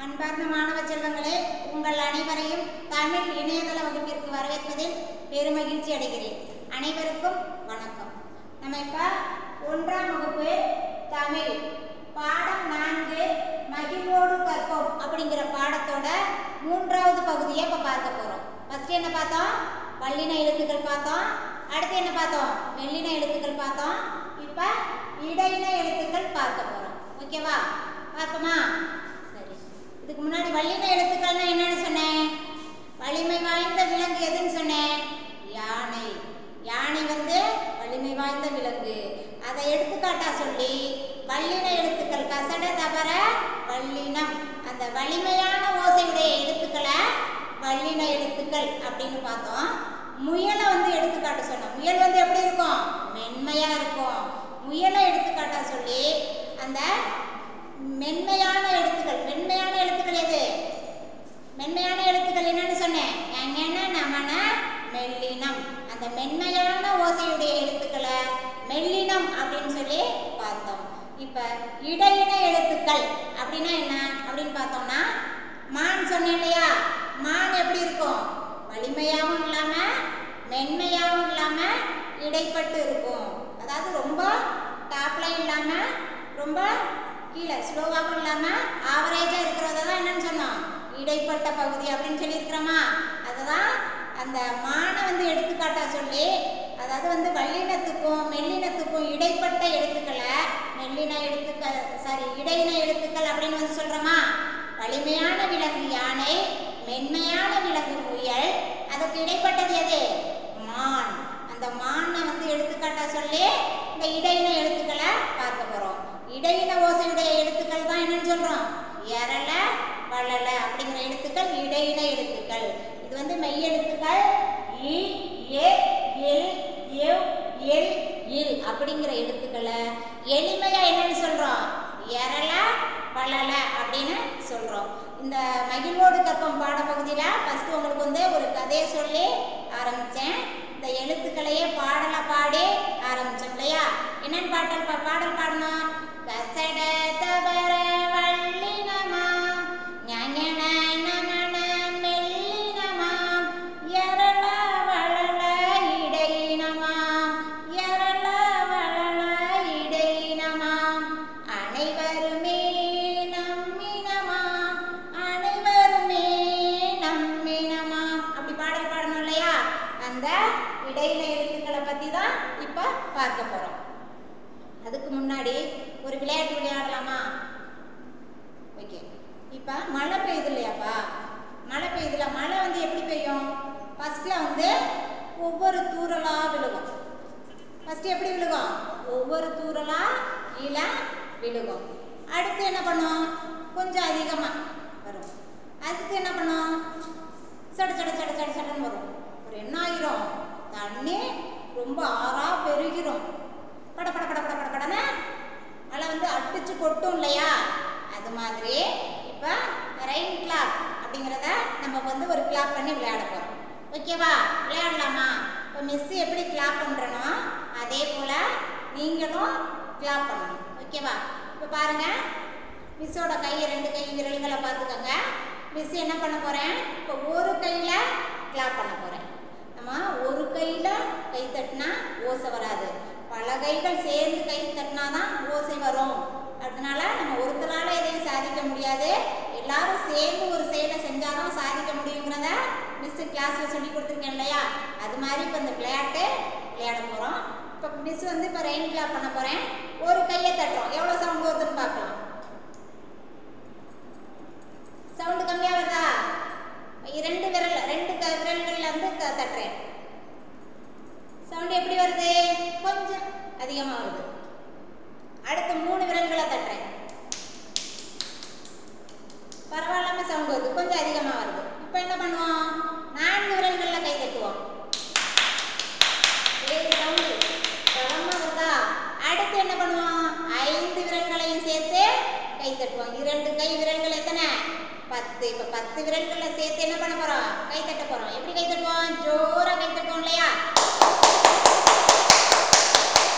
அன்பார்ந்த மாணவ செல்வங்களே உங்கள் அனைவரையும் தமிழ் இணையதள வகுப்பிற்கு வரவேற்பதில் பெருமகிழ்ச்சி அடைகிறேன் அனைவருக்கும் வணக்கம் நம்ம இப்போ ஒன்றாம் வகுப்பு தமிழ் பாடம் நான்கு மகிழ்வோடு கற்போம் அப்படிங்கிற பாடத்தோட மூன்றாவது பகுதியை இப்போ பார்க்க போகிறோம் ஃபர்ஸ்ட் என்ன பார்த்தோம் வல்லின எழுத்துக்கள் பார்த்தோம் அடுத்து என்ன பார்த்தோம் மெல்லின எழுத்துக்கள் பார்த்தோம் இப்போ இடையின எழுத்துக்கள் பார்க்க போகிறோம் ஓகேவா பார்ப்போமா சரி இதுக்கு முன்னாடி வல்லின எழுத்துக்கள்னா என்னன்னு சொன்னேன் வலிமை வாய்ந்த விலங்கு எதுன்னு சொன்னேன் யானை யானை வந்து வலிமை வாய்ந்த விலங்கு அதை எடுத்துக்காட்டா சொல்லி வல்லின எழுத்துக்கள் கசட தவற வல்லினம் அந்த வலிமையான ஓசையுடைய எழுத்துக்களை வல்லின எழுத்துக்கள் அப்படின்னு பார்த்தோம் முயலை வந்து எடுத்துக்காட்ட சொன்னோம் முயல் வந்து எப்படி இருக்கும் மென்மையா இருக்கும் முயலை எடுத்துக்காட்டா சொல்லி அந்த மென்மையான எழுத்துக்கள் மென்மையான எழுத்துக்கள் எது மென்மையான எழுத்துக்கள் என்னன்னு சொன்னேன் என்ன நமன மெல்லினம் அந்த மென்மையான ஓசையுடைய எழுத்துக்களை மெல்லினம் அப்படின்னு சொல்லி பார்த்தோம் இப்ப இடையின எழுத்துக்கள் அப்படின்னா என்ன அப்படின்னு பார்த்தோம்னா மான் சொன்னேன் இல்லையா மான் எப்படி இருக்கும் வலிமையாகவும் இல்லாம மென்மையாகவும் இல்லாம இடைப்பட்டு இருக்கும் அதாவது ரொம்ப டாப்ல இல்லாம ரொம்ப கீழே ஸ்லோவாகவும் இல்லாம ஆவரேஜா இருக்கிறத தான் என்னன்னு சொன்னோம் இடைப்பட்ட பகுதி அப்படின்னு சொல்லியிருக்கிறோமா அதுதான் அந்த மானை வந்து எடுத்துக்காட்டா சொல்லி அதாவது வந்து வல்லினத்துக்கும் மெல்லினத்துக்கும் இடைப்பட்ட எழுத்துக்களை மெல்லின எழுத்துக்கள் சாரி இடையின எழுத்துக்கள் அப்படின்னு வந்து சொல்றோமா வலிமையான விலங்கு யானை மென்மையான விலங்கு முயல் அதுக்கு இடைப்பட்டது எது மான் அந்த மானை வந்து எடுத்துக்காட்டா சொல்லி இந்த இடையின எழுத்துக்களை பார்க்க போறோம் இடையின ஓசையுடைய எழுத்துக்கள் தான் என்னன்னு சொல்றோம் எரல வளல அப்படிங்கிற எழுத்துக்கள் இடையின எழுத்துக்கள் இது வந்து மெய் எழுத்துக்கள் இ ஏ எல் எவ் எல் இல் அப்படிங்கிற எழுத்துக்களை எளிமையா என்னன்னு சொல்றோம் எரல வளல அப்படின்னு சொல்றோம் இந்த மகிழ்வோடு கற்பம் பாடப்பகுதியில் ஃபர்ஸ்ட் உங்களுக்கு வந்து ஒரு கதையை சொல்லி ஆரம்பித்தேன் இந்த எழுத்துக்களையே பாடலை பாடி ஆரம்பித்தோம் இல்லையா என்னன்னு பாட்டல் பா பாடல் பாடணும் கசட தவற வள்ளினமா ஞஞன நமன மெல்லினமா எரள வளள இடையினமா எரள வளள இடையினமா அனைவருமே நம்மினமா அனைவருமே நம்மினமா அப்படி பாடல் பாடணும் இல்லையா அந்த இடையில எழுத்துக்களை பத்தி தான் இப்ப பார்க்க போறோம் அதுக்கு முன்னாடி ஒரு விளையாட்டு விளையாடலாமா ஓகே இப்ப மழை பெய்யுது இல்லையாப்பா மழை பெய்யுதுல மழை வந்து எப்படி பெய்யும் ஃபர்ஸ்ட்ல வந்து ஒவ்வொரு தூரலா விழுகும் ஃபர்ஸ்ட் எப்படி விழுகும் ஒவ்வொரு தூரலா கீழே விழுகும் அடுத்து என்ன பண்ணும் கொஞ்சம் அதிகமா வரும் அடுத்து என்ன பண்ணும் சட சட சட சட சடன்னு வரும் ஒரு என்ன ஆயிரும் தண்ணி ரொம்ப ஆறா பெருகிரும் பட பட பட பட பட படன்னு மழை வந்து அடிச்சு கொட்டும் இல்லையா அது மாதிரி இப்போ ரெயின் கிளாப் அப்படிங்கிறத நம்ம வந்து ஒரு கிளாப் பண்ணி விளையாட போகிறோம் ஓகேவா விளையாடலாமா இப்போ மிஸ் எப்படி கிளாப் பண்ணுறனோ அதே போல் நீங்களும் கிளாப் பண்ணணும் ஓகேவா இப்போ பாருங்க மிஸ்ஸோட கையை ரெண்டு கை விரல்களை பார்த்துக்கோங்க மிஸ் என்ன பண்ண போகிறேன் இப்போ ஒரு கையில் கிளாப் பண்ண போகிறேன் நம்ம ஒரு கையில் கை தட்டினா ஓசை வராது பல கைகள் சேர்ந்து கை தட்டினா தான் ஓசை வரும் அதனால நம்ம ஒருத்தரால எதையும் சாதிக்க முடியாது எல்லாரும் சேர்ந்து ஒரு செயலை செஞ்சாதான் சாதிக்க முடியுங்கிறத மிஸ் கிளாஸ்ல சொல்லி கொடுத்துருக்கேன் இல்லையா அது மாதிரி இப்போ இந்த விளையாட்டு விளையாட போகிறோம் இப்போ மிஸ் வந்து இப்போ ரெயின் கிளாப் பண்ண போகிறேன் ஒரு கையை தட்டுறோம் எவ்வளோ சவுண்ட் வருதுன்னு பார்க்கலாம் சவுண்டு கம்மியாக வருதா இரண்டு விரல் ரெண்டு க விரல்கள்ல இருந்து க- தட்டுறேன் சவுண்ட் எப்படி வருது கொஞ்சம் அதிகமாக வருது அடுத்து மூணு விரல்களை தட்டுறேன் பரவாயில்லாம சவுண்ட் வருது கொஞ்சம் அதிகமாக வருது இப்போ என்ன பண்ணுவோம் நான்கு விரல்களில் கை தட்டுவோம் சவுண்டு பலமாக வருதா அடுத்து என்ன பண்ணுவோம் ஐந்து விரல்களையும் சேர்த்து கை தட்டுவோம் இரண்டு கை விரல்கள் எத்தனை பத்து இப்போ பத்து விரல்களை சேர்த்து என்ன பண்ண போறோம் கை தட்ட போறோம் எப்படி கை தட்டுவோம் ஜோரா கை தட்டுவோம் இல்லையா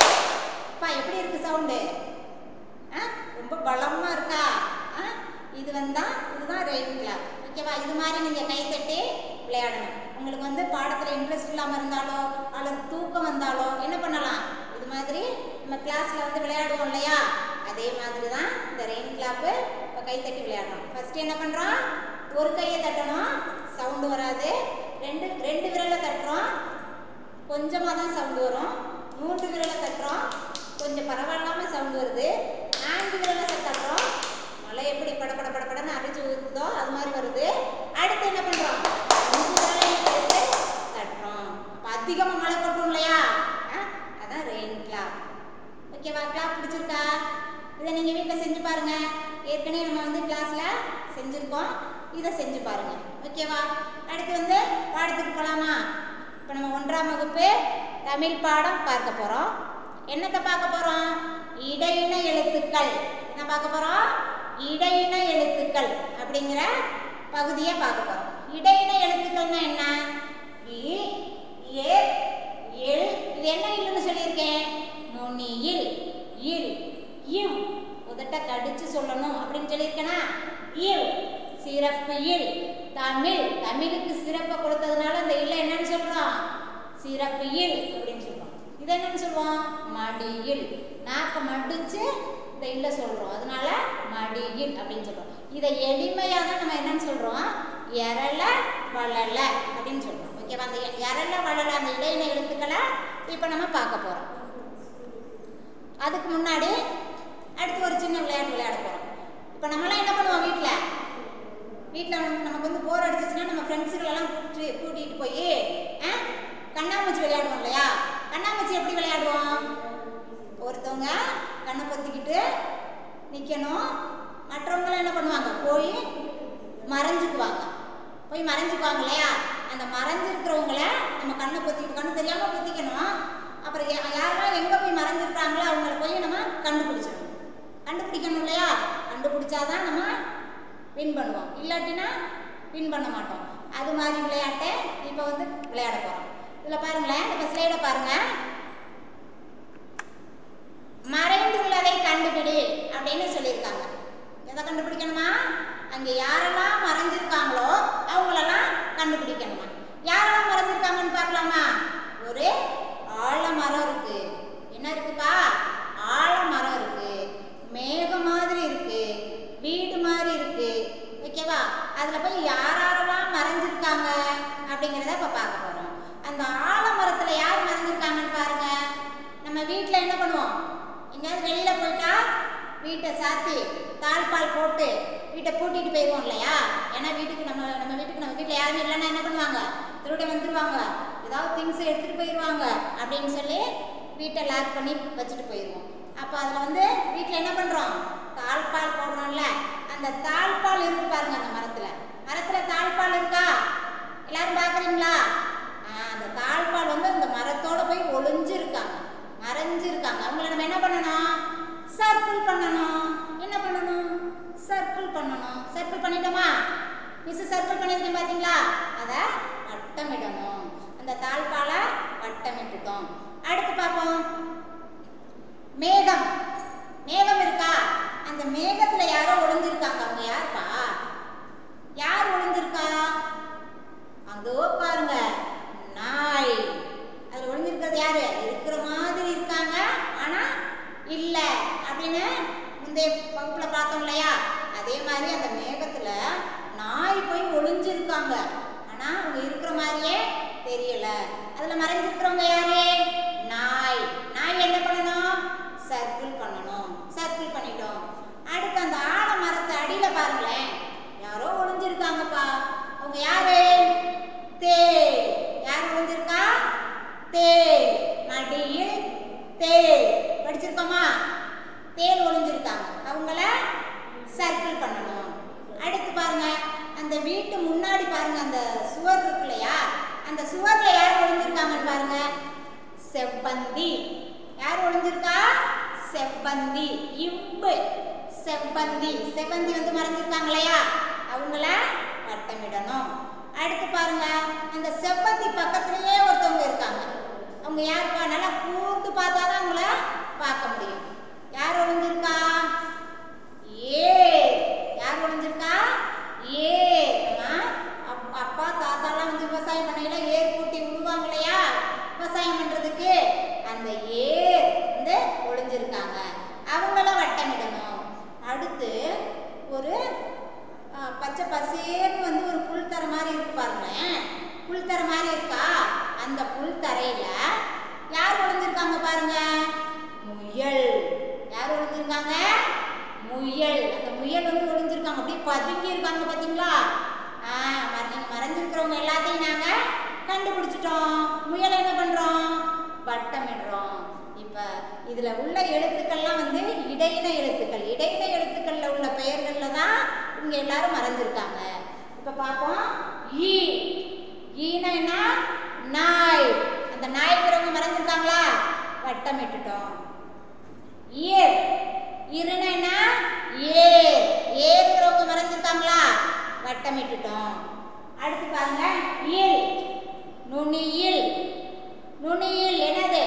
அப்பா எப்படி இருக்கு சவுண்டு ரொம்ப பலமா இருக்கா ஆ? இது வந்தா இதுதான் ரெயின் கிளாப் ஓகேவா இது மாதிரி நீங்க கை தட்டி விளையாடணும் உங்களுக்கு வந்து பாடத்துல இன்ட்ரெஸ்ட் இல்லாம இருந்தாலோ அல்லது தூக்கம் வந்தாலோ என்ன பண்ணலாம் இது மாதிரி நம்ம கிளாஸ்ல வந்து விளையாடுவோம் இல்லையா அதே மாதிரி தான் இந்த ரெயின் கிளாப்பு இப்போ கை தட்டி விளையாடணும் ஃபர்ஸ்ட் என்ன பண்றோம் ஒரு கையை தட்டணும் சவுண்டு வராது ரெண்டு ரெண்டு விரலை தட்டுறோம் கொஞ்சமாக தான் சவுண்டு வரும் மூன்று விரலை தட்டுறோம் கொஞ்சம் பரவாயில்லாம சவுண்டு வருது நான்கு விரலை தட்டுறோம் மழை எப்படி பட பட பட படன்னு அடிச்சு ஊற்றுதோ அது மாதிரி வருது அடுத்து என்ன பண்ணுறோம் அஞ்சு விரலையும் எடுத்து தட்டுறோம் அப்போ அதிகமாக மழை கொட்டும் இல்லையா ஆ? அதான் ரெயின் கிளாப் ஓகேவா கிளாப் பிடிச்சிருக்கா இதை நீங்கள் வீட்டில் செஞ்சு பாருங்க ஏற்கனவே நம்ம வந்து கிளாஸில் செஞ்சுருக்கோம் இதை செஞ்சு பாருங்க ஓகேவா அடுத்து வந்து பாடத்துக்கு போகலாமா இப்போ நம்ம ஒன்றாம் வகுப்பு தமிழ் பாடம் பார்க்க போகிறோம் என்னத்தை பார்க்க போகிறோம் இடையின எழுத்துக்கள் என்ன பார்க்க போகிறோம் இடையின எழுத்துக்கள் அப்படிங்கிற பகுதியை பார்க்க போகிறோம் இடையின எழுத்துக்கள்னா என்ன இ ஏ எல் இது என்ன இல்லைன்னு சொல்லியிருக்கேன் நுனியில் இல் இவ் உதட்ட கடிச்சு சொல்லணும் அப்படின்னு சொல்லியிருக்கேனா இவ் சிறப்பு இல் தமிழ் தமிழுக்கு சிறப்பை கொடுத்ததுனால இந்த இல்ல என்னன்னு சொல்றோம் சிறப்பு இல் அப்படின்னு சொல்றோம் இது என்னன்னு சொல்லுவோம் மடியில் நாக்க மடிச்சு இந்த இல்ல சொல்றோம் அதனால மடியில் அப்படின்னு சொல்றோம் இதை எளிமையா தான் நம்ம என்னன்னு சொல்றோம் எரல வளல அப்படின்னு சொல்றோம் ஓகேவா அந்த எ- எரல வளல அந்த இடையின எழுத்துக்களை இப்போ நம்ம பார்க்க போறோம் அதுக்கு முன்னாடி அடுத்து ஒரு சின்ன விளையாட்டு விளையாட போறோம் இப்போ நம்மளாம் என்ன பண்ணுவோம் வீட்டில் வீட்டில் நமக்கு வந்து போர் அடிச்சிச்சுன்னா நம்ம ஃப்ரெண்ட்ஸுகளெல்லாம் கூப்பிட்டு கூட்டிகிட்டு போய் ஆ, கண்ணாமூச்சி விளையாடுவோம் இல்லையா கண்ணாமூச்சி எப்படி விளையாடுவோம் ஒருத்தவங்க கண்ணை பொத்திக்கிட்டு நிற்கணும் மற்றவங்களாம் என்ன பண்ணுவாங்க போய் மறைஞ்சுக்குவாங்க போய் மறைஞ்சுக்குவாங்க இல்லையா அந்த மறைஞ்சிருக்கிறவங்கள நம்ம கண்ணை பொத்திக்கிட்டு கண்ணு தெரியாமல் பொத்திக்கணும் அப்புறம் யா- யாரெல்லாம் எங்கே போய் மறைஞ்சிருக்காங்களோ அவங்கள போய் நம்ம கண்டுபிடிச்சிடணும் கண்டுபிடிக்கணும் இல்லையா கண்டுபிடிச்சாதான் நம்ம வின் பண்ணுவோம் இல்லாட்டினா வின் பண்ண மாட்டோம் அது மாதிரி விளையாட்டை இப்போ வந்து விளையாட போகிறோம் இதில் பாருங்களேன் இப்போ ஸ்லைடை பாருங்க மறைந்துள்ளதை கண்டுபிடி அப்படின்னு சொல்லியிருக்காங்க எதை கண்டுபிடிக்கணுமா அங்கே யாரெல்லாம் மறைஞ்சிருக்காங்களோ அவங்களெல்லாம் கண்டுபிடிக்கணுமா யாரெல்லாம் மறைஞ்சிருக்காங்கன்னு பார்க்கலாமா ஒரு ஆலமரம் இருக்கு என்ன இருக்குப்பா ஆலமரம் இருக்கு மேகம் மாதிரி இருக்கு வீடு மாதிரி இருக்கு ஓகேவா அதில் போய் யார் யாரெல்லாம் மறைஞ்சிருக்காங்க அப்படிங்கிறத இப்போ பார்க்க போகிறோம் அந்த ஆலமரத்தில் யார் மறைஞ்சிருக்காங்கன்னு பாருங்க நம்ம வீட்டில் என்ன பண்ணுவோம் எங்கேயாவது வெளியில் போயிட்டா வீட்டை சாத்தி தாழ்பால் போட்டு வீட்டை பூட்டிட்டு போயிடுவோம் இல்லையா ஏன்னா வீட்டுக்கு நம்ம நம்ம வீட்டுக்கு நம்ம வீட்டில் யாருமே இல்லைன்னா என்ன பண்ணுவாங்க திருட வந்துடுவாங்க ஏதாவது திங்ஸ் எடுத்துகிட்டு போயிடுவாங்க அப்படின்னு சொல்லி வீட்டை லாக் பண்ணி வச்சுட்டு போயிடுவோம் அப்போ அதில் வந்து வீட்டில் என்ன பண்ணுறோம் தாழ்பால் போடுறோம்ல அந்த தாழ்பால் இருக்கு பாருங்க அந்த மரத்தில் மரத்தில் தாழ்பால் இருக்கா எல்லாரும் பார்க்குறீங்களா அந்த தாழ்பால் வந்து அந்த மரத்தோட போய் ஒளிஞ்சிருக்காங்க மறைஞ்சிருக்காங்க அவங்கள நம்ம என்ன பண்ணணும் சர்க்கிள் பண்ணணும் என்ன பண்ணணும் சர்க்கிள் பண்ணணும் சர்க்கிள் பண்ணிட்டோமா மிஸ் சர்க்கிள் பண்ணியிருக்கேன் பார்த்தீங்களா அதை வட்டமிடணும் அந்த தாழ்பாலை வட்டமிட்டுட்டோம் அடுத்து பார்ப்போம் மேகம் மேகம் இருக்கா அந்த மேகத்துல யாரோ ஒளிஞ்சிருக்காங்க அவங்க யாருப்பா யார் ஒளிஞ்சிருக்கா அதோ பாருங்க நாய் அதுல ஒளிஞ்சிருக்கிறது யாரு இருக்கிற மாதிரி இருக்காங்க ஆனா இல்ல அப்படின்னு முந்தைய வகுப்புல பார்த்தோம் இல்லையா அதே மாதிரி அந்த மேகத்துல நாய் போய் ஒளிஞ்சிருக்காங்க ஆனா அவங்க இருக்கிற மாதிரியே தெரியல அதுல மறைஞ்சிருக்கிறவங்க யாரு நாய் நாய் என்ன பண்ணணும் சர்க்கிள் பண்ணணும் சர்க்கிள் பண்ணிட்டோம் அடுத்து அந்த ஆலமரத்து அடியில பாருங்களேன் யாரோ ஒளிஞ்சிருக்காங்கப்பா அவங்க யாரு தேள் யார் ஒளிஞ்சிருக்கா தேள் மடியில் தேள் படிச்சிருக்கோமா தேள் ஒளிஞ்சிருக்காங்க அவங்கள சர்க்கிள் பண்ணணும் அடுத்து பாருங்க அந்த வீட்டு முன்னாடி பாருங்க அந்த சுவர் இருக்கு இல்லையா அந்த சுவர்ல யார் ஒளிஞ்சிருக்காங்கன்னு பாருங்க செவ்வந்தி யார் ஒளிஞ்சிருக்கா செவ்வந்தி இவ்வு செவ்வந்தி செவ்வந்தி வந்து மறைஞ்சிருக்காங்க இல்லையா அவங்கள வட்டமிடணும் அடுத்து பாருங்க அந்த செவ்வந்தி பக்கத்திலேயே ஒருத்தவங்க இருக்காங்க அவங்க யாருப்பா நல்லா கூர்ந்து பார்த்தா தான் அவங்கள பார்க்க முடியும் யார் ஒளிஞ்சிருக்கா ஏ யார் ஒளிஞ்சிருக்கா ஏர் நம்ம அப்- அப்பா தாத்தாலாம் வந்து விவசாயம் பண்ணையில ஏர் பூட்டி விடுவாங்க இல்லையா விவசாயம் பண்றதுக்கு அந்த ஏர் வந்து ஒளிஞ்சிருக்காங்க அவங்கள வட்டமிடணும் அடுத்து ஒரு ஆ, பச்சை பசேர்னு வந்து ஒரு புல் தர மாதிரி இருக்கு பாருங்களேன் புல் தர மாதிரி இருக்கா அந்த புல் தரையில யார் ஒளிஞ்சிருக்காங்க பாருங்க முயல் யார் ஒளிஞ்சிருக்காங்க முயல் அந்த முயல் வந்து ஒளிஞ்சிருக்காங்க அப்படியே பதுங்கி இருக்காங்க பாத்தீங்களா ஆ மற- நீங்க மறைஞ்சிருக்கிறவங்க எல்லாத்தையும் நாங்க கண்டுபிடிச்சிட்டோம் முயலை என்ன பண்றோம் வட்டமிடுறோம் இப்ப இதுல உள்ள எழுத்துக்கள்லாம் வந்து இடையின எழுத்துக்கள் இடையின எழுத்துக்கள்ல உள்ள பெயர்கள்ல தான் இங்க எல்லாரும் மறைஞ்சிருக்காங்க இப்ப பார்ப்போம் ஈ ஈனா என்ன நாய் அந்த நாய்க்கிறவங்க மறைஞ்சிருக்காங்களா வட்டமிட்டுட்டோம் ஏர் இருனா என்ன ஏர் ஏர்ங்கிறவங்க மறைஞ்சிருக்காங்களா வட்டமிட்டுட்டோம் அடுத்து பாருங்க இல் நுனியில் நுனியில் என்னது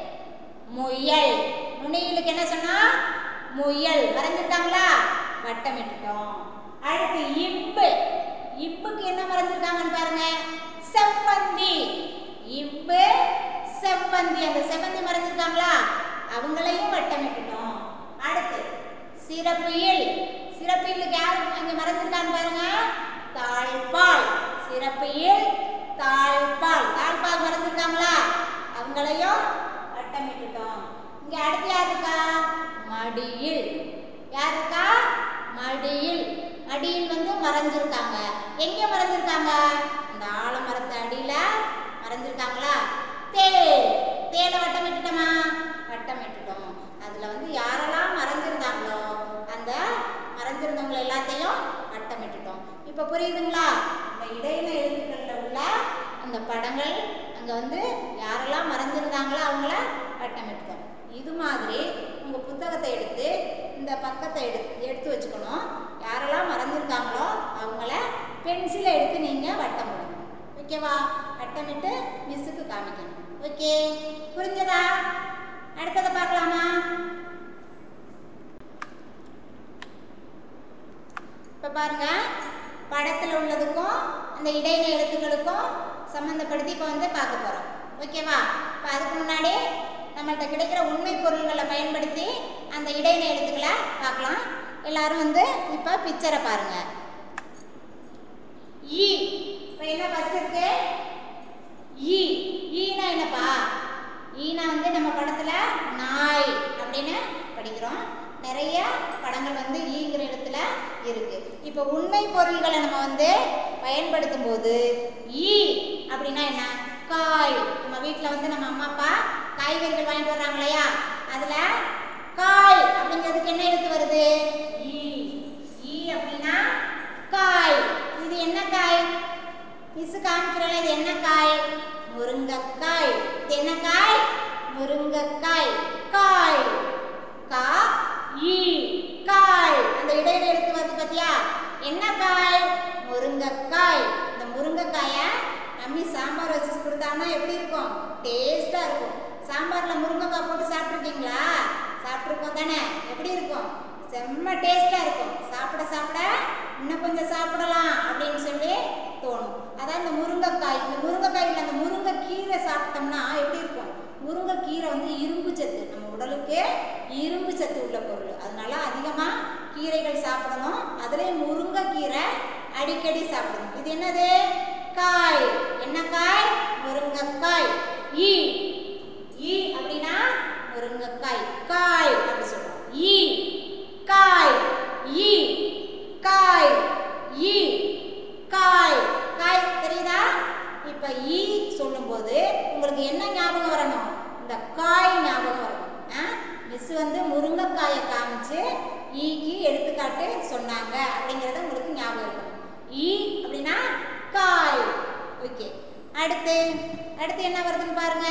முயல் நுனியிலுக்கு என்ன சொன்னா முயல் மறைஞ்சிருக்காங்களா வட்டமிட்டுட்டோம் அடுத்து இம்பு இம்புக்கு என்ன மறைஞ்சிருக்காங்கன்னு பாருங்க செவ்வந்தி இம்பு செவ்வந்தி அந்த செவ்வந்தி மறைஞ்சிருக்காங்களா அவங்களையும் வட்டமிட்டுட்டோம் அடுத்து சிறப்பு இல் சிறப்பு இல்லுக்கு யார் அங்க மறைஞ்சிருக்கான்னு பாருங்க தாழ்பால் சிறப்பு இல் தாழ்பால் தாழ்பால் மறைஞ்சிருக்காங்களா அவங்களையும் வட்டமிட்டுட்டோம் இங்க அடுத்து யார் இருக்கா மடியில் யார் இருக்கா மடியில் மடியில் வந்து மறைஞ்சிருக்காங்க எங்க மறைஞ்சிருக்காங்க இந்த ஆலமரத்து அடியில மறைஞ்சிருக்காங்களா தேல் தேலை வட்டமிட்டுட்டோமா வட்டமிட்டுட்டோம் அதுல வந்து யாரெல்லாம் மறைஞ்சிருந்தாங்களோ அந்த மறைஞ்சிருந்தவங்க எல்லாத்தையும் வட்டமிட்டுட்டோம் இப்ப புரியுதுங்களா இந்த இடையில எழுத்துக்கள்ல உள்ள அந்த படங்கள் அங்க வந்து யாரெல்லாம் மறைஞ்சிருந்தாங்களோ அவங்கள வட்டமிட்டுட்டோம் இது மாதிரி உங்க புத்தகத்தை எடுத்து இந்த பக்கத்தை எடுத்து எடுத்து வச்சுக்கணும் யாரெல்லாம் மறைஞ்சிருக்காங்களோ அவங்கள பென்சிலை எடுத்து நீங்க வட்டம் போடணும் ஓகேவா வட்டமிட்டு மிஸ்ஸுக்கு காமிக்கணும் ஓகே புரிஞ்சதா அடுத்ததை பார்க்கலாமா இப்ப பாருங்க படத்துல உள்ளதுக்கும் அந்த இடையில எழுத்துக்களுக்கும் சம்பந்தப்படுத்தி இப்போ வந்து பார்க்க போறோம் ஓகேவா இப்போ அதுக்கு முன்னாடி நம்மள்ட்ட கிடைக்கிற உண்மை பொருள்களை பயன்படுத்தி அந்த இடையில எழுத்துக்களை பார்க்கலாம் எல்லாரும் வந்து இப்போ பிக்சரை பாருங்க ஈ இப்போ என்ன ஃபர்ஸ்ட் இருக்கு ஈ ஈனா என்னப்பா ஈனா வந்து நம்ம படத்துல நாய் அப்படின்னு படிக்கிறோம் நிறைய படங்கள் வந்து ஈங்கிற இடத்துல இருக்கு இப்போ உண்மை பொருள்களை நம்ம வந்து பயன்படுத்தும் போது ஈ அப்படின்னா என்ன காய் நம்ம வீட்டில் வந்து நம்ம அம்மா அப்பா காய்கறிகள் வாங்கிட்டு வர்றாங்க இல்லையா அதுல காய் அப்படிங்கிறதுக்கு என்ன எழுத்து வருது ஈ ஈ அப்படின்னா காய் இது என்ன காய் மிஸ் காமிக்கிறல இது என்ன காய் முருங்கைக்காய் இது என்ன காய் முருங்கைக்காய் காய் கா ஈ காய் அந்த இடையில எழுத்து வருது பாத்தியா என்ன காய் முருங்கைக்காய் இந்த முருங்கைக்காயை அம்மி சாம்பார் வச்சு கொடுத்தாங்கன்னா எப்படி இருக்கும் டேஸ்டா இருக்கும் சாம்பார்ல முருங்கைக்காய் போட்டு சாப்பிட்ருக்கீங்களா சாப்பிட்ருக்கோம் தானே எப்படி இருக்கும் செம்ம டேஸ்டா இருக்கும் சாப்பிட சாப்பிட இன்னும் கொஞ்சம் சாப்பிடலாம் அப்படின்னு சொல்லி தோணும் அதான் இந்த முருங்கைக்காய் இந்த முருங்கைக்காயில் அந்த முருங்கைக்கீரை சாப்பிட்டோம்னா எப்படி இருக்கும் முருங்கைக்கீரை வந்து இரும்பு சத்து நம்ம உடலுக்கு இரும்பு சத்து உள்ள பொருள் அதனால அதிகமா கீரைகள் சாப்பிடணும் அதுலயும் முருங்கைக்கீரை அடிக்கடி சாப்பிடணும் இது என்னது காய் என்ன காய் முருங்கைக்காய் ஈ ஈ அப்படின்னா முருங்கைக்காய் காய் அப்படி சொல்றோம் ஈ காய் ஈ காய் ஈ காய் காய் தெரியுதா இப்ப ஈ சொல்லும்போது உங்களுக்கு என்ன ஞாபகம் வரணும் இந்த காய் ஞாபகம் வரணும் மிஸ் வந்து முருங்கைக்காயை காமிச்சு ஈக்கு எடுத்துக்காட்டு சொன்னாங்க அப்படிங்கறத உங்களுக்கு ஞாபகம் இருக்கணும் ஈ அப்படின்னா காய் ஓகே அடுத்து அடுத்து என்ன வருதுன்னு பாருங்க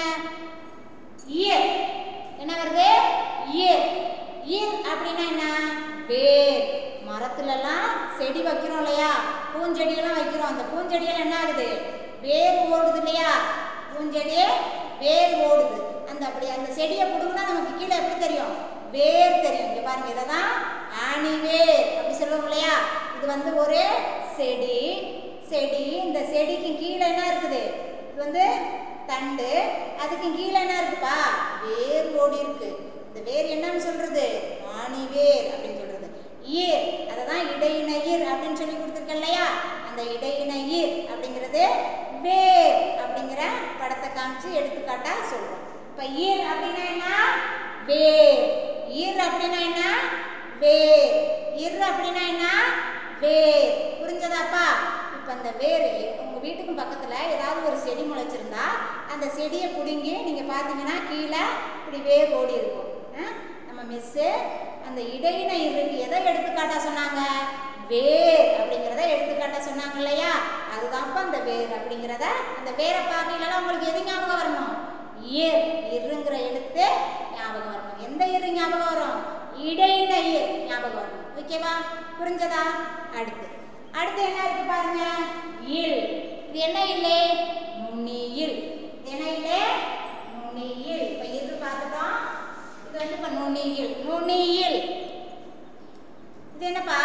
இயர் என்ன வருது இயர் இயர் அப்படின்னா என்ன வேர் மரத்துலலாம் செடி வைக்கிறோம் இல்லையா பூஞ்செடியெல்லாம் வைக்கிறோம் அந்த பூஞ்செடியெல்லாம் என்ன ஆகுது வேர் ஓடுது இல்லையா பூஞ்செடி வேர் ஓடுது அந்த அப்படி அந்த செடியை பிடுங்கினா நமக்கு கீழே எப்படி தெரியும் வேர் தெரியும் இங்க பாருங்க இதை தான் ஆணி வேர் அப்படி சொல்லுவோம் இல்லையா இது வந்து ஒரு செடி செடி இந்த செடிக்கு கீழே என்ன இருக்குது இது வந்து தண்டு அதுக்கு கீழே என்ன இருக்குப்பா வேர் ஓடி இருக்கு இந்த வேர் என்னன்னு சொல்றது ஆணி வேர் அப்படின்னு சொல்றது ஈர் அதை தான் இடையினையீர் அப்படின்னு சொல்லி கொடுத்துருக்கேன் இல்லையா அந்த இடையினையீர் அப்படிங்கிறது வேர் அப்படிங்கிற படத்தை காமிச்சு எடுத்துக்காட்டா சொல்றோம் இப்ப ஈர் அப்படின்னா என்ன வேர் ஈர் அப்படின்னா என்ன வேர் இர் அப்படின்னா என்ன வேர் புரிஞ்சதாப்பா இப்போ அந்த வேர் உங்கள் வீட்டுக்கு பக்கத்தில் ஏதாவது ஒரு செடி முளைச்சிருந்தா அந்த செடியை பிடுங்கி நீங்கள் பார்த்தீங்கன்னா கீழே இப்படி வேர் ஓடி இருக்கும் ஆ? நம்ம மிஸ்ஸு அந்த இடையின இருக்கு எதை எடுத்துக்காட்டா சொன்னாங்க வேர் அப்படிங்கிறத எடுத்துக்காட்டா சொன்னாங்க இல்லையா அதுதான்ப்பா அந்த வேர் அப்படிங்கிறத அந்த வேரை பார்க்கலாம் உங்களுக்கு எது ஞாபகம் வரணும் இயர் இருங்கிற எழுத்து ஞாபகம் வரணும் எந்த இரு ஞாபகம் வரும் இடையின இயர் ஞாபகம் வரணும் ஓகேவா புரிஞ்சதா அடுத்து அடுத்து என்ன இருக்கு பாருங்க இல் இது என்ன இல்லை நுண்ணியில் இது என்ன இல்லை நுண்ணியில் இப்ப இரு பார்த்துட்டோம் இது வந்து இப்ப நுண்ணியில் நுண்ணியில் இது என்னப்பா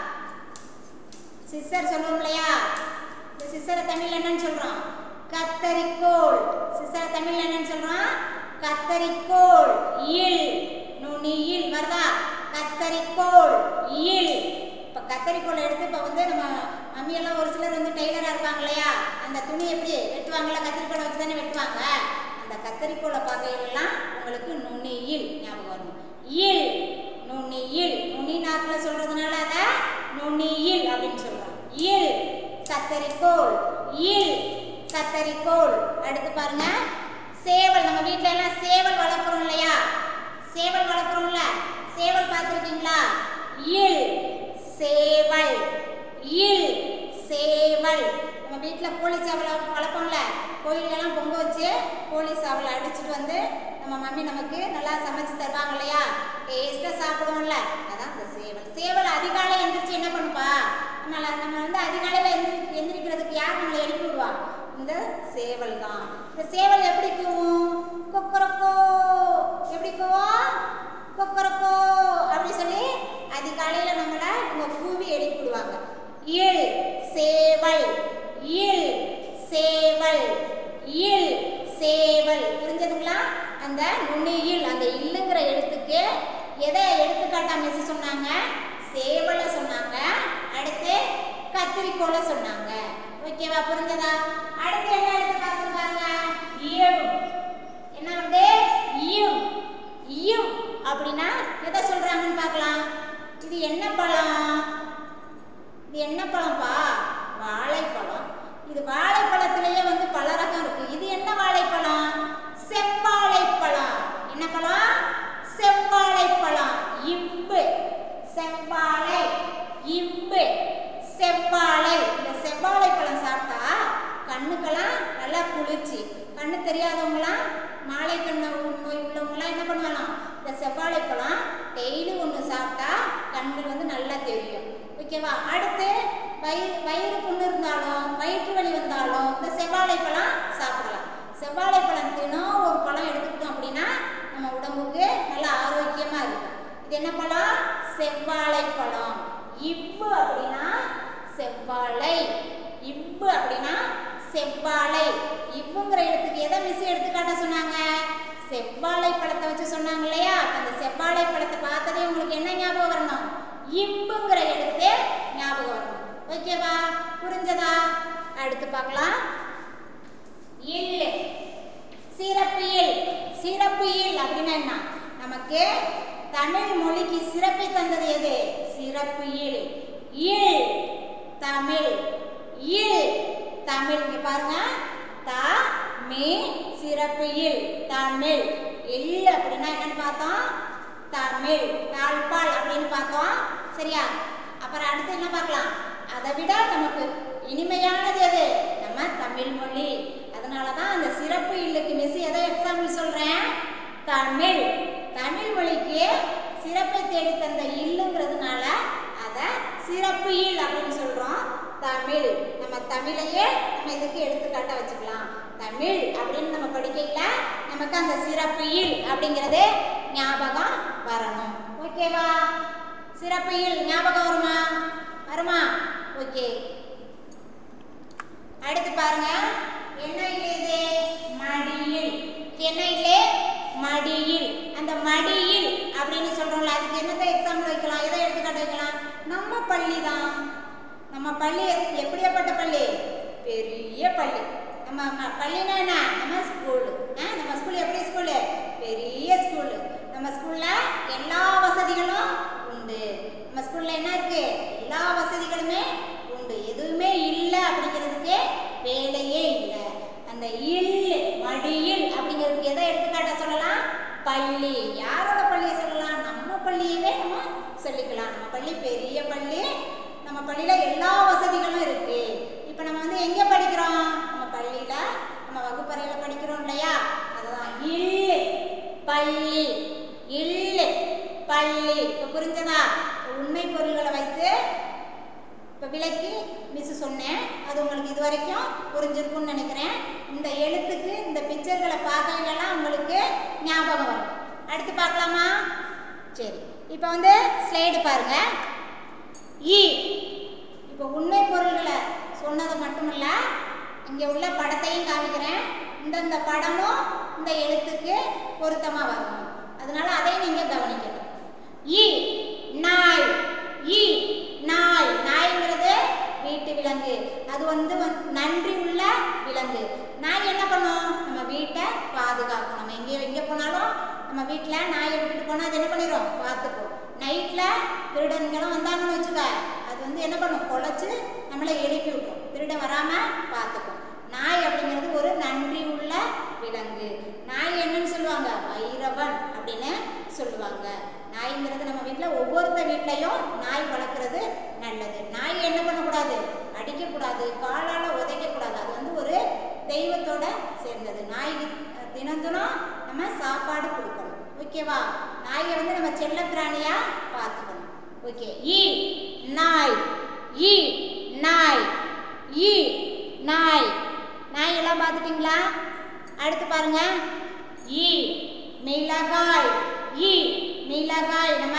சிஸ்டர் சொல்லுவோம் இல்லையா இந்த சிஸ்டரை தமிழ்ல என்னன்னு சொல்றோம் கத்தரிக்கோல் சிஸ்டரை தமிழ்ல என்னன்னு சொல்றோம் கத்தரிக்கோல் இல் நுனியில் வருதா கத்தரிக்கோல் இல் இப்போ கத்தரிக்கோல் எடுத்து இப்போ வந்து நம்ம மம்மியெல்லாம் ஒரு சிலர் வந்து டெய்லராக இருப்பாங்க இல்லையா அந்த துணி எப்படி வெட்டுவாங்கல்ல கத்திரிக்கோலை வச்சு தானே வெட்டுவாங்க அந்த கத்தரிக்கோலை பார்க்கையிலலாம் உங்களுக்கு நுனியில் ஞாபகம் வரணும் இல் நுனியில் நுனி நாக்கில் சொல்றதுனால அதை நுனியில் அப்படின்னு சொல்றோம் இல் கத்தரிக்கோல் இல் கத்தரிக்கோல் அடுத்து பாருங்க சேவல் நம்ம வீட்ல எல்லாம் சேவல் வளர்க்குறோம் இல்லையா சேவல் வளர்க்குறோம்ல சேவல் பார்த்துருக்கீங்களா இல் சேவல் இல் சேவல் நம்ம வீட்டில் கோழி சேவலை வளர்ப்போம்ல கோயிலெல்லாம் பொங்க வச்சு கோழி சேவலை அடிச்சுட்டு வந்து நம்ம மம்மி நமக்கு நல்லா சமைச்சு தருவாங்க இல்லையா டேஸ்ட்டாக சாப்பிடுவோம்ல அதான் இந்த சேவல் சேவல் அதிகாலை எந்திரிச்சு என்ன பண்ணுப்பா நம்மள நம்ம வந்து அதிகாலையில் எந்திரி எந்திரிக்கிறதுக்கு யார் நம்மளை எழுப்பி விடுவா இந்த சேவல் தான் இந்த சேவல் எப்படி கூவும் கொக்கரக்கோ எப்படி கூவும் கொக்கரக்கோ அப்படி சொல்லி அதிகாலையில் நம்மளை இவங்க கூவி எழுப்பி விடுவாங்க இல் சேவல் இல் சேவல் இல் சேவல் புரிஞ்சதுங்களா அந்த நுனியில் அந்த இல்லுங்கிற எழுத்துக்கு எதை எடுத்துக்காட்டா மிஸ் சொன்னாங்க சேவலை சொன்னாங்க அடுத்து கத்திரிக்கோலை சொன்னாங்க ஓகேவா புரிஞ்சதா அடுத்து என்ன எடுத்து பார்த்துருக்காங்க இயம் என்ன வந்து இயம் இயம் அப்படின்னா எதை சொல்றாங்கன்னு பார்க்கலாம் இது என்ன பழம் இது என்ன பழம்பா வாழைப்பழம் இது வாழைப்பழத்திலேயே வந்து பல ரகம் இருக்கு இது என்ன வாழைப்பழம் செவ்வாழைப்பழம் என்ன பழம் செவ்வாழைப்பழம் இம்பு செவ்வாழை இம்பு செவ்வாழை இந்த செவ்வாழைப்பழம் சாப்பிட்டா கண்ணுக்கெல்லாம் நல்லா குளிர்ச்சி கண்ணு தெரியாதவங்களாம் மாலை கண்ணு நோய் உள்ளவங்களாம் என்ன பண்ணுவாங்களாம் இந்த செவ்வாழைப்பழம் டெய்லி ஒன்று சாப்பிட்டா கண்கள் வந்து நல்லா தெரியும் ஓகேவா அடுத்து வயிறு வயிறு புண்ணு இருந்தாலும் வயிற்று வலி வந்தாலும் இந்த செவ்வாழைப்பழம் சாப்பிடலாம் செவ்வாழைப்பழம் தினம் ஒரு பழம் எடுத்துக்கிட்டோம் அப்படின்னா நம்ம உடம்புக்கு நல்ல ஆரோக்கியமா இருக்கும் இது என்ன பழம் செவ்வாழைப்பழம் இவ்வு அப்படின்னா செவ்வாழை இவ்வு அப்படின்னா செவ்வாழை இவ்வுங்கிற இடத்துக்கு எதை மிஸ் எடுத்துக்காட்ட சொன்னாங்க செவ்வாழை பழத்தை வச்சு சொன்னாங்க இல்லையா அப்ப அந்த செவ்வாழை பழத்தை பார்த்ததே உங்களுக்கு என்ன ஞாபகம் வரணும் இம்புங்கிற எழுத்து ஞாபகம் வரணும் ஓகேவா புரிஞ்சதா அடுத்து பார்க்கலாம் இல்லு சிறப்பு இல் சிறப்பு இல் அப்படின்னா என்ன நமக்கு தமிழ் மொழிக்கு சிறப்பை தந்தது எது சிறப்பு இல் இல் தமிழ் இல் தமிழ் இங்க பாருங்க த மீ சிறப்பு இல் தமிழ் இல் அப்படின்னா என்னன்னு பார்த்தோம் தமிழ் தாழ்பால் அப்படின்னு பார்த்தோம் சரியா அப்புறம் அடுத்து என்ன பார்க்கலாம் அதை விட நமக்கு இனிமையானது எது நம்ம தமிழ் மொழி அதனால தான் அந்த சிறப்பு இல்லுக்கு மிஸ் எதை எக்ஸாம்பிள் சொல்றேன் தமிழ் தமிழ் மொழிக்கு சிறப்பை தேடி தந்த இல்லுங்கிறதுனால அதை சிறப்பு இல் அப்படின்னு சொல்றோம் தமிழ் நம்ம தமிழையே நம்ம இதுக்கு எடுத்துக்காட்ட வச்சுக்கலாம் தமிழ் அப்படின்னு நம்ம படிக்கையில நமக்கு அந்த சிறப்பு இல் அப்படிங்கிறது ஞாபகம் வரணும் ஓகேவா சிறப்பு இல் ஞாபகம் வருமா வருமா ஓகே அடுத்து பாருங்க என்ன இல்லை இது மடியில் இது என்ன இல்லை மடியில் அந்த மடியில் அப்படின்னு சொல்றோம்ல அதுக்கு என்னத்தை எக்ஸாம்பிள் வைக்கலாம் எதை எடுத்துக்காட்டு வைக்கலாம் நம்ம பள்ளி தான் நம்ம பள்ளி எப்- எப்படியாப்பட்ட பள்ளி பெரிய பள்ளி நம்ம ம- பள்ளினா என்ன நம்ம ஸ்கூல் நம்ம ஸ்கூல் எப்படி ஸ்கூலு பெரிய ஸ்கூலு நம்ம ஸ்கூல்ல எல்லா வசதிகளும் உண்டு நம்ம ஸ்கூல்ல என்ன இருக்கு எல்லா வசதிகளுமே உண்டு எதுவுமே இல்லை அப்படிங்கிறதுக்கு வேலையே இல்லை அந்த இல் மடியில் அப்படிங்கிறதுக்கு எதை எடுத்துக்காட்ட சொல்லலாம் பள்ளி யாரோட பள்ளியை சொல்லலாம் நம்ம பள்ளியவே நம்ம சொல்லிக்கலாம் நம்ம பள்ளி பெரிய பள்ளி நம்ம பள்ளியில எல்லா வசதிகளும் இருக்கு இப்போ நம்ம வந்து எங்க படிக்கிறோம் நம்ம பள்ளியில நம்ம வகுப்பறையில படிக்கிறோம் இல்லையா அதுதான் இல்லு பள்ளி இல்லு பள்ளி இப்போ புரிஞ்சதா உண்மை பொருள்களை வைத்து இப்போ விளக்கி மிஸ் சொன்னேன் அது உங்களுக்கு இது வரைக்கும் புரிஞ்சிருக்கும்னு நினைக்கிறேன் இந்த எழுத்துக்கு இந்த பிக்சர்களை பார்க்கையிலலாம் உங்களுக்கு ஞாபகம் வரும் அடுத்து பார்க்கலாமா சரி இப்போ வந்து ஸ்லைடு பாருங்க இ இப்போ உண்மை பொருள்களை சொன்னது மட்டுமல்ல இங்கே உள்ள படத்தையும் காமிக்கிறேன் இந்தந்த படமும் இந்த எழுத்துக்கு பொருத்தமாக வரும் அதனால அதையும் நீங்கள் கவனிக்கணும் இ நாய் இ நாய் நாய்ங்கிறது வீட்டு விலங்கு அது வந்து வந்து நன்றி உள்ள விலங்கு நாய் என்ன பண்ணும் நம்ம வீட்டை பாதுகாக்கும் நம்ம எங்கே எங்கே போனாலும் நம்ம வீட்டில் நாயை விட்டுட்டு போனால் அது என்ன பண்ணிடும் பார்த்துக்கும் நைட்டில் திருடன்களும் வந்தாங்கன்னு வச்சுக்க அது வந்து என்ன பண்ணும் குலைச்சு நம்மளை எழுப்பி விட்ரும் திருடன் வராமல் பார்த்துக்கும் நாய் அப்படிங்கிறது ஒரு நன்றி உள்ள விலங்கு நாய் என்னன்னு சொல்லுவாங்க வைரவன் அப்படின்னு சொல்லுவாங்க நாய்ங்கிறது நம்ம வீட்டில் ஒவ்வொருத்த வீட்லையும் நாய் வளர்க்குறது நல்லது நாய் என்ன பண்ணக்கூடாது அடிக்கக்கூடாது காலால் உதைக்கக்கூடாது அது வந்து ஒரு தெய்வத்தோட சேர்ந்தது நாய்க்கு அஹ், தினம் தினம் நம்ம சாப்பாடு கொடுக்கணும் ஓகேவா நாயை வந்து நம்ம செல்ல பிராணியா பார்த்துக்கணும் ஓகே ஈ நாய் ஈ நாய் ஈ நாய் நாய் எல்லாம் பார்த்துட்டீங்களா அடுத்து பாருங்க ஈ மிளகாய் ஈ மிளகாய் நம்ம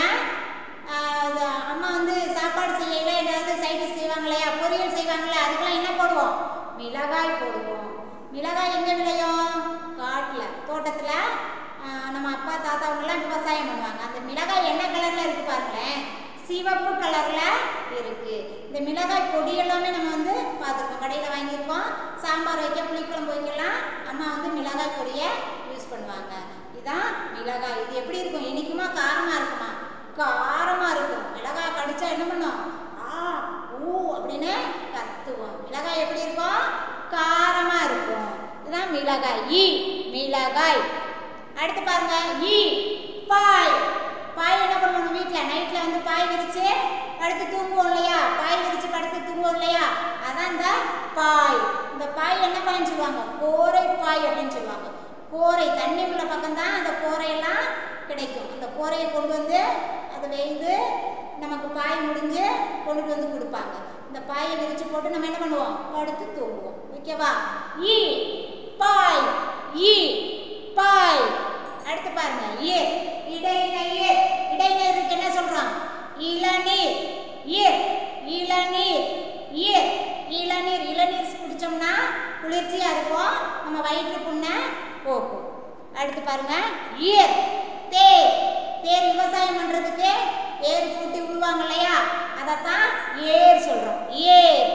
ஆஹ், அது அம்மா வந்து சாப்பாடு செய்யல ஏதாவது சைடு செய்வாங்க இல்லையா பொரியல் செய்வாங்கல்ல அதுக்கெல்லாம் என்ன போடுவோம் மிளகாய் போடுவோம் மிளகாய் எங்க விளையும் காட்டுல தோட்டத்துல ஆஹ், நம்ம அப்பா தாத்தா அவங்கெல்லாம் விவசாயம் பண்ணுவாங்க அந்த மிளகாய் என்ன கலர்ல இருக்கு பாருங்களேன் சிவப்பு கலர்ல இருக்கு இந்த மிளகாய் பொடி எல்லாமே நம்ம வந்து பார்த்துருக்கோம் கடையில் வாங்கியிருக்கோம் சாம்பார் வைக்க புளிக்குழம்பு வைக்கலாம் அம்மா வந்து மிளகாய் பொடியை யூஸ் பண்ணுவாங்க இதுதான் மிளகாய் இது எப்படி இருக்கும் இனிக்குமா காரமா இருக்குமா காரமா இருக்கும் மிளகாய் கடிச்சா என்ன பண்ணும் ஆ ஊ அப்படின்னு கத்துவோம் மிளகாய் எப்படி இருக்கும் காரமா இருக்கும் இதுதான் மிளகாய் ஈ மிளகாய் அடுத்து பாருங்க ஈ பாய் பாய் என்ன பண்ணுவோம் வீட்டில் நைட்டில் வந்து பாய் விரிச்சு படுத்து தூங்குவோம் இல்லையா பாய் விரிச்சு படுத்து தூங்குவோம் இல்லையா அதான் இந்த பாய் இந்த பாய் என்ன பாய்ன்னு சொல்லுவாங்க கோரை பாய் அப்படின்னு சொல்லுவாங்க கோரை தண்ணி உள்ள பக்கம் தான் அந்த கோரையெல்லாம் கிடைக்கும் அந்த கோரையை கொண்டு வந்து அதை வெய்து நமக்கு பாய் முடிஞ்சு கொண்டுட்டு வந்து கொடுப்பாங்க இந்த பாயை விரிச்சு போட்டு நம்ம என்ன பண்ணுவோம் படுத்து தூங்குவோம் ஓகேவா ஈ பாய் ஈ பாய் அடுத்து பாருங்க ஏ இடைநீர் இடைநீருக்கு என்ன சொல்றோம் இளநீர் ஈர் இளநீர் ஈர் இளநீர் இளநீர் குடிச்சோம்னா குளிர்ச்சியா இருக்கும் நம்ம வயிற்று புண்ணை போக்கும் அடுத்து பாருங்க ஈர் தேர் தேர் விவசாயம் பண்றதுக்கு ஏர் பூட்டி விடுவாங்க இல்லையா அதைத்தான் ஏர் சொல்றோம் ஏர்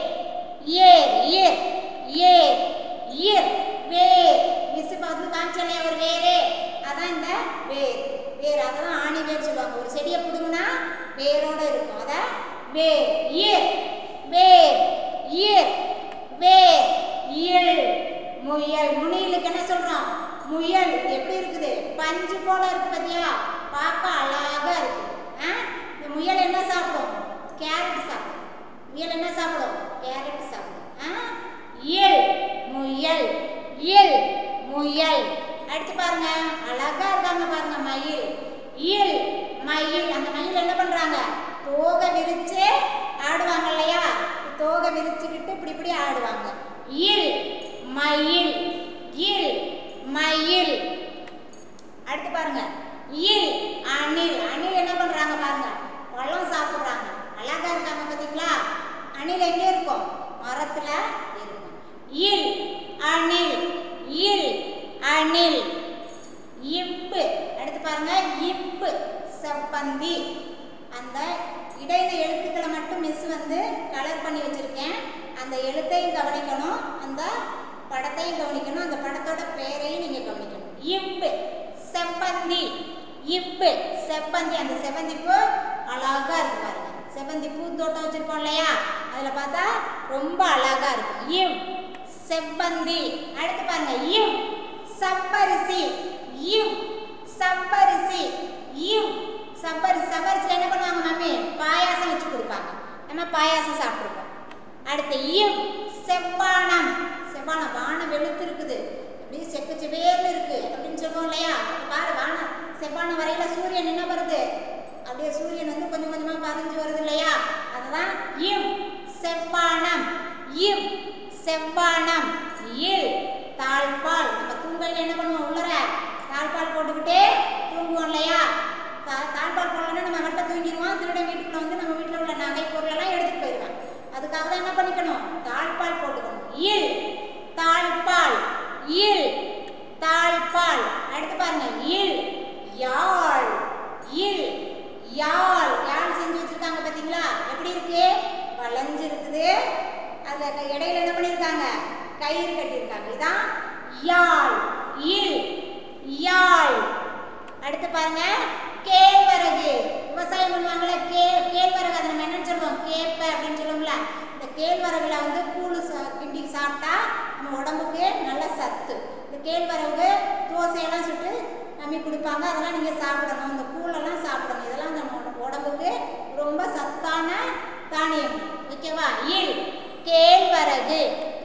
ஏர் ஏர் ஏர் ஏர் வேர் மிஸ் பார்த்து காமிச்சலே ஒரு வேரு அதான் இந்த வேர் வேர் அதை தான் ஆணி வேர் சொல்லுவாங்க ஒரு செடியை பிடுங்கினா வேரோட இருக்கும் அத வேர் ஏர் வேர் ஏர் வேர் இயல் முயல் முனியலுக்கு என்ன சொல்றோம் முயல் இது எப்படி இருக்குது பஞ்சு போல இருக்கு பாத்தியா பார்க்க அழகா இருக்கு ஆ? இந்த முயல் என்ன சாப்பிடும் கேரட் சாப்பிடும் முயல் என்ன சாப்பிடும் கேரட் சாப்பிடும் ஆ? இயல் முயல் இயல் முயல் அடுத்து பாருங்க அழகா இருக்காங்க பாருங்க மயில் இயல் மயில் அந்த மயில் என்ன பண்றாங்க தோகை விரிச்சு ஆடுவாங்க இல்லையா தோகை விரிச்சுக்கிட்டு இப்படி இப்படி ஆடுவாங்க இல் மயில் இல் மயில் அடுத்து பாருங்க இல் அணில் அணில் என்ன பண்றாங்க பாருங்க பழம் சாப்பிடுறாங்க அழகா இருக்காங்க பாத்தீங்களா அணில் எங்க இருக்கும் மரத்துல இருக்கும் இல் அணில் இல் அணில் இப்பு அடுத்து பாருங்க இப்பு செவ்வந்தி அந்த இடையில எழுத்துக்களை மட்டும் மிஸ் வந்து கலர் பண்ணி வச்சிருக்கேன் அந்த எழுத்தையும் கவனிக்கணும் அந்த படத்தையும் கவனிக்கணும் அந்த படத்தோட பெயரையும் நீங்க கவனிக்கணும் இப்பு செவ்வந்தி இப்பு செவ்வந்தி அந்த செவ்வந்தி பூ அழகா இருக்கு பாருங்க செவ்வந்தி பூந்தோட்டம் வச்சிருக்கோம் இல்லையா அதுல பார்த்தா ரொம்ப அழகா இருக்கும் இவ் செவ்வந்தி அடுத்து பாருங்க இவ் சப்பரிசி இவ் சப்பரிசி இவ் சப்பரிசி சப்பரிசியில் என்ன பண்ணுவாங்க மம்மி பாயாசம் வச்சு கொடுப்பாங்க நம்ம பாயாசம் சாப்பிட்ருக்கோம் அடுத்து இவ் செவ்வானம் செவ்வானம் வானம் வெளுத்து இருக்குது அப்படியே செப்பு செவேர்னு இருக்கு அப்படின்னு சொல்லுவோம் இல்லையா அப்ப பாரு வானம் செவ்வானம் வரையில சூரியன் என்ன வருது அப்படியே சூரியன் வந்து கொஞ்சம் கொஞ்சமா பதிஞ்சு வருது இல்லையா அதுதான் இவ் செவ்வானம் இவ் செவ்வானம் இல் தாழ்பால் நம்ம தூங்கையில் என்ன பண்ணுவோம் உள்ளர தாழ்பால் போட்டுக்கிட்டே தூங்குவோம் இல்லையா தா- தாழ்பால் போடலன்னா நம்ம வட்ட தூங்கிடுவோம் திருடன் வீட்டுக்குள்ள வந்து நம்ம வீட்டில் உள்ள நகை பொருள் எல்லாம் எடுத்துட்டு போயிடுவான் அதுக்காக தான் என்ன பண்ணிக்கணும் தாழ்பால் போட்டுக்கணும் இல் தாழ்பால் இல் தாழ்பால் அடுத்து பாருங்க இல் யாழ் இல் யாழ் யாழ் செஞ்சு வச்சிருக்காங்க பாத்தீங்களா எப்படி இருக்கு வளைஞ்சு இருக்குது அதுல க- இடையில என்ன பண்ணிருக்காங்க கயிறு கட்டியிருக்காங்க இதான் யாழ் இல் யாழ் அடுத்து பாருங்க கேழ்வரகு விவசாயம் பண்ணுவாங்கல்ல கே கேழ்வரகு அதை நம்ம என்னன்னு சொல்லுவோம் கேப்ப அப்படின்னு சொல்லுவோம்ல இந்த கேழ்வரகுல வந்து கூழ் சா- கிண்டி சாப்பிட்டா நம்ம உடம்புக்கு நல்ல சத்து இந்த கேழ்வரகு தோசையெல்லாம் சுட்டு நம்பி கொடுப்பாங்க அதெல்லாம் நீங்க சாப்பிடணும் இந்த கூழெல்லாம் சாப்பிடணும் இதெல்லாம் நம்ம உட- உடம்புக்கு ரொம்ப சத்தான தானியம் ஓகேவா இல் கேழ்வரகு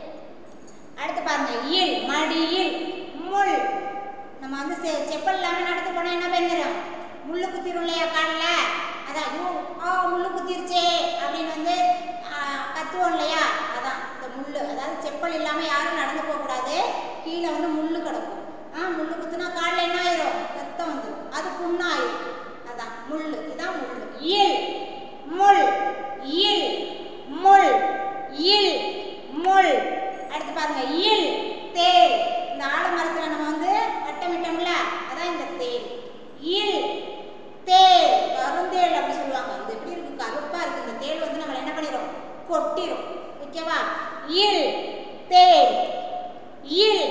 அடுத்து பாருங்க இல் மடியில் முள் நம்ம வந்து செ- செப்பல் இல்லாமல் நடந்து போனால் என்ன பண்ணிடும் முள்ளு குத்திரும் இல்லையா காலில் அதான் ஐயோ ஆ முள்ளு குத்திருச்சே அப்படின்னு வந்து ஆ, கத்துவோம் இல்லையா அதான் இந்த முள்ளு அதாவது செப்பல் இல்லாமல் யாரும் நடந்து போகக்கூடாது கீழே வந்து முள்ளு கிடக்கும் ஆ முள்ளு குத்துனா காலில் என்ன ஆயிரும் ரத்தம் வந்துடும் அது புண்ணாயிரும் அதான் முள்ளு இதான் முள்ளு இல் முள் இல் முள் இல் முள் அடுத்து பாருங்க இல் தேல் இந்த ஆலமரத்துல நம்ம வந்து வட்டமிட்டோம்ல அதான் இந்த தேல் இல் தேல் கருந்தேல் அப்படி சொல்லுவாங்க இது எப்படி இருக்கு கருப்பா இருக்கு இந்த தேல் வந்து நம்ம என்ன பண்ணிரும் கொட்டிரும் ஓகேவா இல் தேல் இல்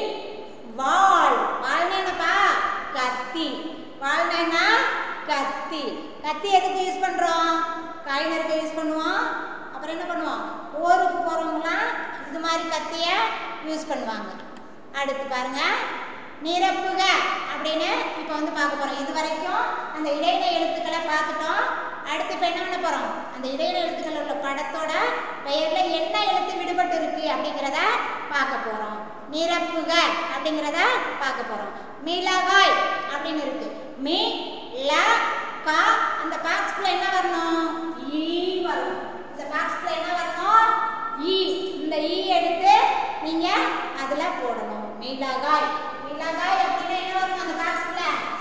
வாள் வாள்னா என்னப்பா கத்தி வாள்னா என்ன கத்தி கத்தி எதுக்கு யூஸ் பண்றோம் காய் நறுக்க யூஸ் பண்ணுவோம் அப்புறம் என்ன பண்ணுவோம் போருக்கு போறவங்களாம் இது மாதிரி கத்திய யூஸ் பண்ணுவாங்க அடுத்து பாருங்க நிரப்புக அப்படின்னு இப்போ வந்து பார்க்க போறோம் இது வரைக்கும் அந்த இடையில எழுத்துக்களை பார்த்துட்டோம் அடுத்து இப்போ என்ன பண்ண போறோம் அந்த இடையில எழுத்துக்கள் உள்ள படத்தோட பெயர்ல என்ன எழுத்து விடுபட்டு இருக்கு அப்படிங்கிறத பார்க்க போறோம் நிரப்புக அப்படிங்கிறத பார்க்க போறோம் மிளகாய் அப்படின்னு இருக்கு மி ல கா அந்த பாக்ஸ்ல என்ன வரணும் ஈ வரணும் இந்த பாக்ஸ்ல என்ன வரணும் ஈ இந்த ஈ எடுத்து நீங்க அதுல போடணும் மிளகாய் மிளகாய் அப்படின்னா என்ன வரணும் அந்த பாக்ஸ்ல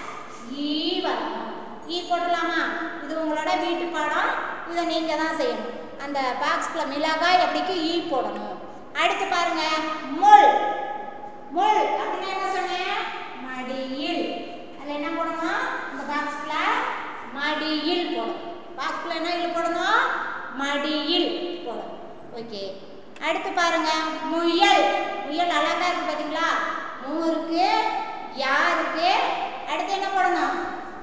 ஈ வரணும் ஈ போடலாமா இது உங்களோட வீட்டு பாடம் இதை நீங்க தான் செய்யணும் அந்த பாக்ஸ்ல மிளகாய் அப்படிக்கு ஈ போடணும் அடுத்து பாருங்க முள் முள் அப்படின்னா என்ன சொன்னேன் மடியில் அதுல என்ன போடணும் இந்த பாக்ஸ்ல மடியில் போடணும் பாக்ஸ்ல என்ன இல் போடணும் மடியில் போடணும் ஓகே அடுத்து பாருங்க முயல் முயல் அழகா இருக்கு பாத்தீங்களா மூ இருக்கு யா இருக்கு அடுத்து என்ன போடணும்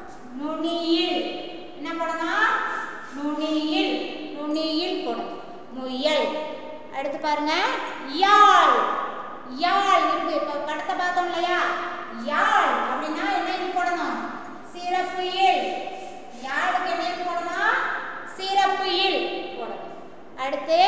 நுனியில் என்ன போடணும் நுனியில் நுனியில் போடணும் முயல் அடுத்து பாருங்க யாழ் யாழ் இருக்கு இப்ப படத்தை பார்த்தோம் இல்லையா யாழ் அப்படின்னா என்ன இது போடணும் சிறப்பு இல் யாழுக்கு என்ன இது போடணும் சிறப்பு இல் போடணும் அடுத்து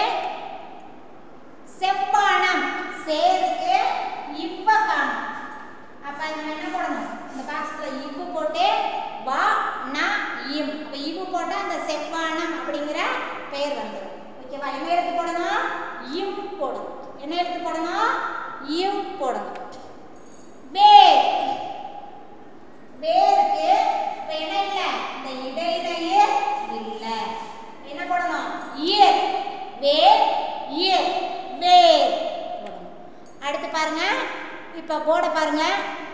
செவ்வானம் சேருக்கு இப்ப காணும் அப்ப நம்ம என்ன போடணும் இந்த பாக்ஸ்ல இப்பு போட்டு வா ந இம் அப்ப இப்பு போட்டா அந்த செவ்வானம் அப்படிங்கிற பெயர் வந்துடும் ஓகேவா என்ன எழுத்து போடணும் இம் போடணும் என்ன எழுத்து போடணும் இம் போடணும் வேர் வேருக்கு இப்ப என்ன இல்ல இந்த இடையிடையே இல்ல என்ன போடணும் இயர் வேர் இப்போ போர்டை பாருங்க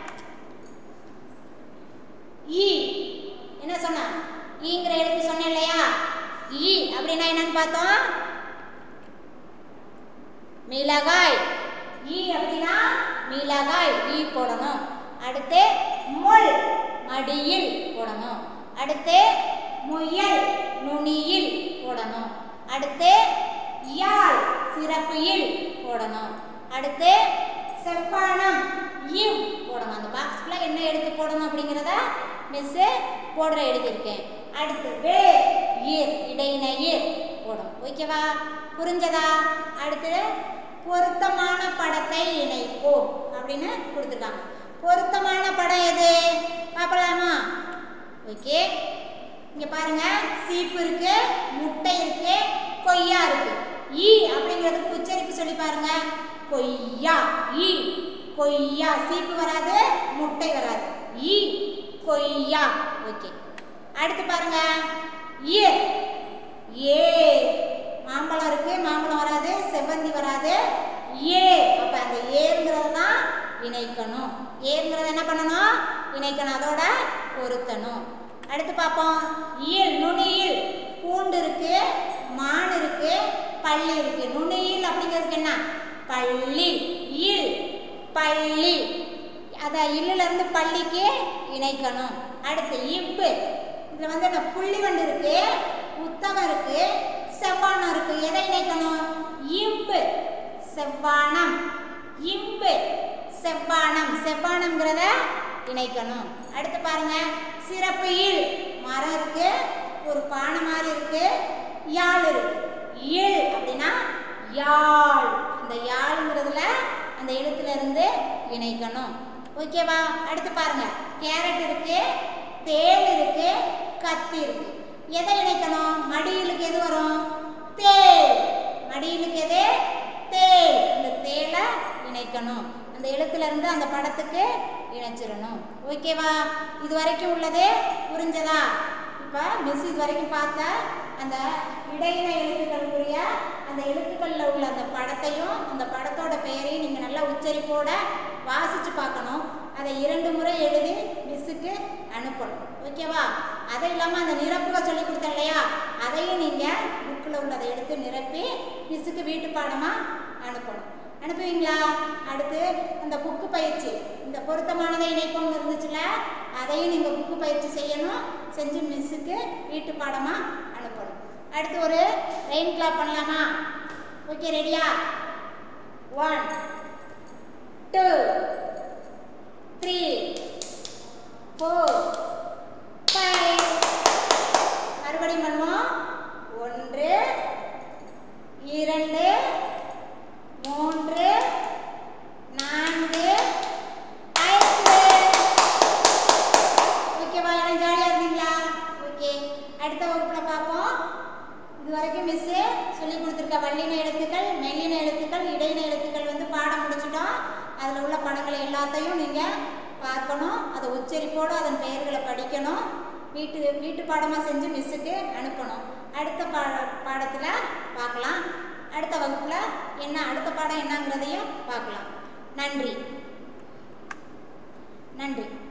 ஈ என்ன சொன்ன ஈங்கிற எழுத்து சொன்னேன் இல்லையா ஈ அப்படின்னா என்னன்னு பார்த்தோம் மிளகாய் ஈ அப்படின்னா மிளகாய் ஈ போடணும் அடுத்து முள் மடியில் போடணும் அடுத்து முயல் நுனியில் போடணும் அடுத்து யாழ் சிறப்பு இல் போடணும் அடுத்து செவ்வானம் இவ் போடணும் அந்த பாக்ஸ்க்குள்ள என்ன எழுத்து போடணும் அப்படிங்கிறத மிஸ் போடுற எழுதியிருக்கேன் அடுத்து வே ஈர் இடையின ஈர் போடும் ஓகேவா புரிஞ்சதா அடுத்து பொருத்தமான படத்தை இணைப்போம் அப்படின்னு கொடுத்துருக்காங்க பொருத்தமான படம் எது பார்க்கலாமா ஓகே இங்க பாருங்க சீப்பு இருக்கு முட்டை இருக்கு கொய்யா இருக்கு ஈ அப்படிங்கிறதுக்கு உச்சரிப்பு சொல்லி பாருங்க கொய்யா ஈ கொய்யா சீப்பு வராது முட்டை வராது ஈ கொய்யா ஓகே அடுத்து பாருங்க ஏ ஏ மாம்பழம் இருக்கு மாம்பழம் வராது செவ்வந்தி வராது ஏ அப்ப அந்த ஏங்கிறது தான் இணைக்கணும் ஏங்கிறத என்ன பண்ணணும் இணைக்கணும் அதோட பொருத்தணும் அடுத்து பார்ப்போம் ஈல் நுனியில் பூண்டு இருக்கு மான் இருக்கு பள்ளி இருக்கு நுனியில் அப்படிங்கிறதுக்கு என்ன பள்ளி ஈல் பள்ளி அத இல்லுல இருந்து பள்ளிக்கு இணைக்கணும் அடுத்து இப்பு இதுல வந்து என்ன புள்ளி வண்டு இருக்கு புத்தகம் இருக்கு செவ்வானம் இருக்கு எதை இணைக்கணும் இம்பு செவ்வானம் இம்பு செவ்வானம் செவ்வானம்ங்கிறத இணைக்கணும் அடுத்து பாருங்க சிறப்பு இல் மரம் இருக்கு ஒரு பானை மாதிரி இருக்கு யாழ் இருக்கு இல் அப்படின்னா யாழ் அந்த யாழ்ங்கிறதுல அந்த எழுத்துல இருந்து இணைக்கணும் ஓகேவா அடுத்து பாருங்க கேரட் இருக்கு தேள் இருக்கு கத்தி இருக்கு எதை இணைக்கணும் மடியிலுக்கு எது வரும் தேள் மடியிலுக்கு எது தேள் இந்த தேளை இணைக்கணும் அந்த எழுத்துல இருந்து அந்த படத்துக்கு இணைச்சிடணும் ஓகேவா இது வரைக்கும் உள்ளது புரிஞ்சதா இப்போ மிஸ் இது வரைக்கும் பார்த்த அந்த இடையின எழுத்துக்களுக்குரிய அந்த எழுத்துக்களில் உள்ள அந்த படத்தையும் அந்த படத்தோட பெயரையும் நீங்கள் நல்லா உச்சரிப்போட வாசித்து பார்க்கணும் அதை இரண்டு முறை எழுதி மிஸ்ஸுக்கு அனுப்பணும் ஓகேவா அது இல்லாமல் அந்த நிரப்புக சொல்லி கொடுத்தேன் இல்லையா அதையும் நீங்கள் புக்கில் உள்ளதை எடுத்து நிரப்பி மிஸ்ஸுக்கு வீட்டு பாடமாக அனுப்பணும் அனுப்புவீங்களா அடுத்து அந்த புக்கு பயிற்சி இந்த பொருத்தமானதை இணைப்போம்னு இருந்துச்சுல அதையும் நீங்கள் புக்கு பயிற்சி செய்யணும் செஞ்சு மிஸ்ஸுக்கு வீட்டு பாடமாக அனுப்பணும் அடுத்து ஒரு ரெயின் கிளாப் பண்ணலாமா ஓகே ரெடியா one two three four five மறுபடியும் பண்ணுவோம் ஒன்று இரண்டு மூன்று நான்கு ஐந்து ஓகேவா எல்லாம் ஜாலியாக இருந்தீங்களா ஓகே அடுத்த வகுப்பில் பார்ப்போம் இது வரைக்கும் மிஸ்ஸு சொல்லி கொடுத்துருக்க வல்லின எழுத்துக்கள் மெல்லின எழுத்துக்கள் இடையின எழுத்துக்கள் வந்து பாடம் முடிச்சிட்டோம் அதில் உள்ள படங்களை எல்லாத்தையும் நீங்கள் பார்க்கணும் அதை உச்சரிப்போடு அதன் பெயர்களை படிக்கணும் வீட்டு வீட்டு பாடமாக செஞ்சு மிஸ்ஸுக்கு அனுப்பணும் அடுத்த பாட பாடத்தில் பார்க்கலாம் அடுத்த வகுப்பில் என்ன அடுத்த பாடம் என்னங்கிறதையும் பார்க்கலாம் நன்றி நன்றி